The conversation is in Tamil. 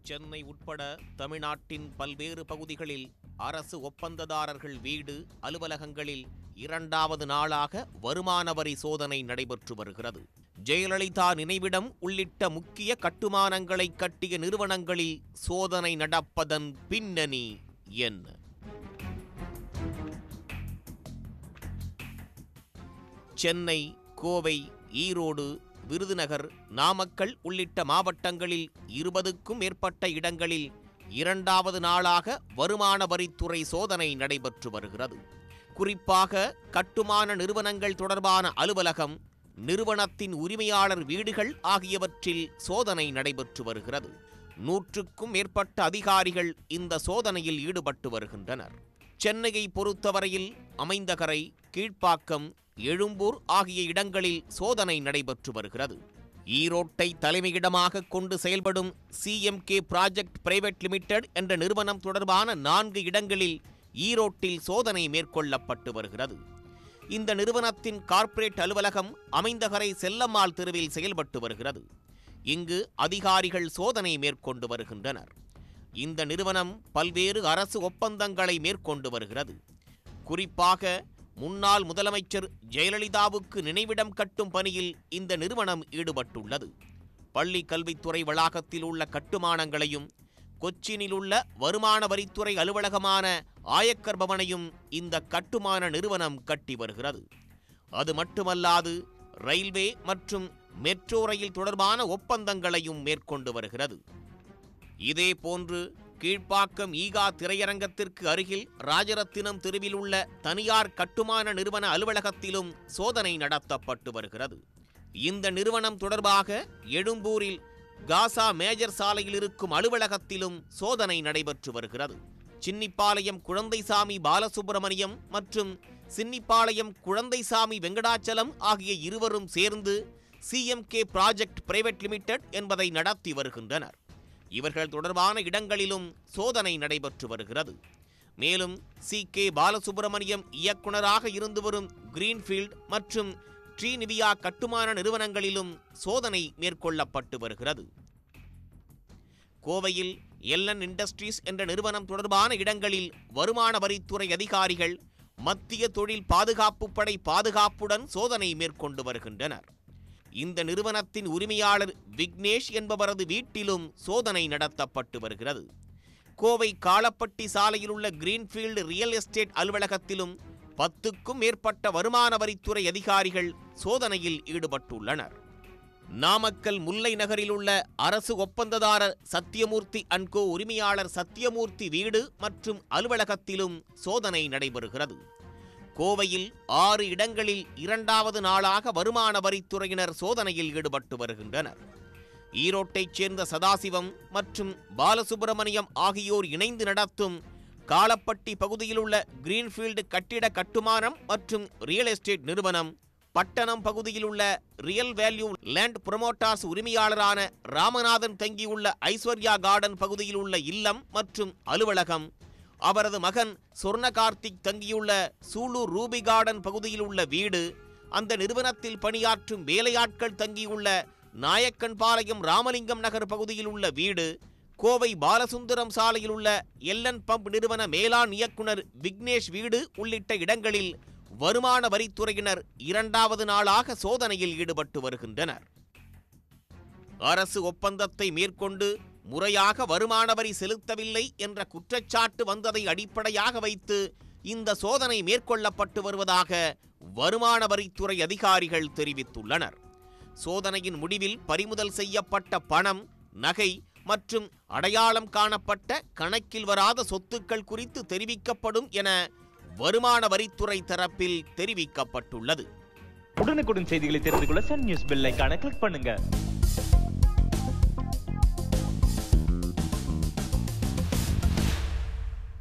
சென்னை உட்பட தமிழ்நாட்டின் பல்வேறு பகுதிகளில் அரசு ஒப்பந்ததாரர்கள் வீடு அலுவலகங்களில் இரண்டாவது நாளாக வருமான வரி சோதனை நடைபெற்று வருகிறது ஜெயலலிதா நினைவிடம் உள்ளிட்ட முக்கிய கட்டுமானங்களை கட்டிய நிறுவனங்களில் சோதனை நடப்பதன் பின்னணி என்ன சென்னை கோவை ஈரோடு விருதுநகர் நாமக்கல் உள்ளிட்ட மாவட்டங்களில் இருபதுக்கும் மேற்பட்ட இடங்களில் இரண்டாவது நாளாக வருமான வரித்துறை சோதனை நடைபெற்று வருகிறது குறிப்பாக கட்டுமான நிறுவனங்கள் தொடர்பான அலுவலகம் நிறுவனத்தின் உரிமையாளர் வீடுகள் ஆகியவற்றில் சோதனை நடைபெற்று வருகிறது நூற்றுக்கும் மேற்பட்ட அதிகாரிகள் இந்த சோதனையில் ஈடுபட்டு வருகின்றனர் சென்னையை பொறுத்தவரையில் அமைந்தகரை கீழ்ப்பாக்கம் எழும்பூர் ஆகிய இடங்களில் சோதனை நடைபெற்று வருகிறது ஈரோட்டை தலைமையிடமாக கொண்டு செயல்படும் சிஎம்கே ப்ராஜெக்ட் பிரைவேட் லிமிடெட் என்ற நிறுவனம் தொடர்பான நான்கு இடங்களில் ஈரோட்டில் சோதனை மேற்கொள்ளப்பட்டு வருகிறது இந்த நிறுவனத்தின் கார்ப்பரேட் அலுவலகம் அமைந்தகரை செல்லம்மாள் தெருவில் செயல்பட்டு வருகிறது இங்கு அதிகாரிகள் சோதனை மேற்கொண்டு வருகின்றனர் இந்த நிறுவனம் பல்வேறு அரசு ஒப்பந்தங்களை மேற்கொண்டு வருகிறது குறிப்பாக முன்னாள் முதலமைச்சர் ஜெயலலிதாவுக்கு நினைவிடம் கட்டும் பணியில் இந்த நிறுவனம் ஈடுபட்டுள்ளது பள்ளி கல்வித்துறை வளாகத்தில் உள்ள கட்டுமானங்களையும் கொச்சினில் உள்ள வருமான வரித்துறை அலுவலகமான ஆயக்கர் பவனையும் இந்த கட்டுமான நிறுவனம் கட்டி வருகிறது அது மட்டுமல்லாது ரயில்வே மற்றும் மெட்ரோ ரயில் தொடர்பான ஒப்பந்தங்களையும் மேற்கொண்டு வருகிறது இதேபோன்று கீழ்ப்பாக்கம் ஈகா திரையரங்கத்திற்கு அருகில் ராஜரத்தினம் தெருவில் உள்ள தனியார் கட்டுமான நிறுவன அலுவலகத்திலும் சோதனை நடத்தப்பட்டு வருகிறது இந்த நிறுவனம் தொடர்பாக எழும்பூரில் காசா மேஜர் சாலையில் இருக்கும் அலுவலகத்திலும் சோதனை நடைபெற்று வருகிறது சின்னிப்பாளையம் குழந்தைசாமி பாலசுப்பிரமணியம் மற்றும் சின்னிப்பாளையம் குழந்தைசாமி வெங்கடாச்சலம் ஆகிய இருவரும் சேர்ந்து சிஎம்கே ப்ராஜெக்ட் பிரைவேட் லிமிடெட் என்பதை நடத்தி வருகின்றனர் இவர்கள் தொடர்பான இடங்களிலும் சோதனை நடைபெற்று வருகிறது மேலும் சி கே பாலசுப்பிரமணியம் இயக்குனராக இருந்து வரும் கிரீன்ஃபீல்ட் மற்றும் ட்ரீனிவியா கட்டுமான நிறுவனங்களிலும் சோதனை மேற்கொள்ளப்பட்டு வருகிறது கோவையில் எல்என் இண்டஸ்ட்ரீஸ் என்ற நிறுவனம் தொடர்பான இடங்களில் வருமான வரித்துறை அதிகாரிகள் மத்திய தொழில் பாதுகாப்பு படை பாதுகாப்புடன் சோதனை மேற்கொண்டு வருகின்றனர் இந்த நிறுவனத்தின் உரிமையாளர் விக்னேஷ் என்பவரது வீட்டிலும் சோதனை நடத்தப்பட்டு வருகிறது கோவை காலப்பட்டி சாலையில் உள்ள கிரீன்ஃபீல்டு ரியல் எஸ்டேட் அலுவலகத்திலும் பத்துக்கும் மேற்பட்ட வருமான வரித்துறை அதிகாரிகள் சோதனையில் ஈடுபட்டுள்ளனர் நாமக்கல் முல்லை நகரில் உள்ள அரசு ஒப்பந்ததாரர் சத்தியமூர்த்தி அன்கோ உரிமையாளர் சத்தியமூர்த்தி வீடு மற்றும் அலுவலகத்திலும் சோதனை நடைபெறுகிறது கோவையில் ஆறு இடங்களில் இரண்டாவது நாளாக வருமான வரித்துறையினர் சோதனையில் ஈடுபட்டு வருகின்றனர் ஈரோட்டைச் சேர்ந்த சதாசிவம் மற்றும் பாலசுப்பிரமணியம் ஆகியோர் இணைந்து நடத்தும் காலப்பட்டி பகுதியில் உள்ள கிரீன்ஃபீல்டு கட்டிட கட்டுமானம் மற்றும் ரியல் எஸ்டேட் நிறுவனம் பட்டணம் பகுதியில் உள்ள ரியல் வேல்யூ லேண்ட் புரமோட்டார்ஸ் உரிமையாளரான ராமநாதன் தங்கியுள்ள ஐஸ்வர்யா கார்டன் பகுதியில் உள்ள இல்லம் மற்றும் அலுவலகம் அவரது மகன் சொர்ண கார்த்திக் தங்கியுள்ள சூலூர் ரூபி கார்டன் பகுதியில் உள்ள வீடு அந்த நிறுவனத்தில் பணியாற்றும் வேலையாட்கள் தங்கியுள்ள நாயக்கன்பாளையம் ராமலிங்கம் நகர் பகுதியில் உள்ள வீடு கோவை பாலசுந்தரம் சாலையில் உள்ள எல்என் பம்ப் நிறுவன மேலாண் இயக்குனர் விக்னேஷ் வீடு உள்ளிட்ட இடங்களில் வருமான வரித்துறையினர் இரண்டாவது நாளாக சோதனையில் ஈடுபட்டு வருகின்றனர் அரசு ஒப்பந்தத்தை மேற்கொண்டு முறையாக வருமான வரி செலுத்தவில்லை என்ற குற்றச்சாட்டு வந்ததை அடிப்படையாக வைத்து இந்த சோதனை மேற்கொள்ளப்பட்டு வருவதாக வருமான வரித்துறை அதிகாரிகள் தெரிவித்துள்ளனர் சோதனையின் முடிவில் பறிமுதல் செய்யப்பட்ட பணம் நகை மற்றும் அடையாளம் காணப்பட்ட கணக்கில் வராத சொத்துக்கள் குறித்து தெரிவிக்கப்படும் என வருமான வரித்துறை தரப்பில் தெரிவிக்கப்பட்டுள்ளது உடனுக்குடன் செய்திகளை தெரிந்து கொள்ள சன் நியூஸ் பெல் ஐகானை கிளிக் பண்ணுங்க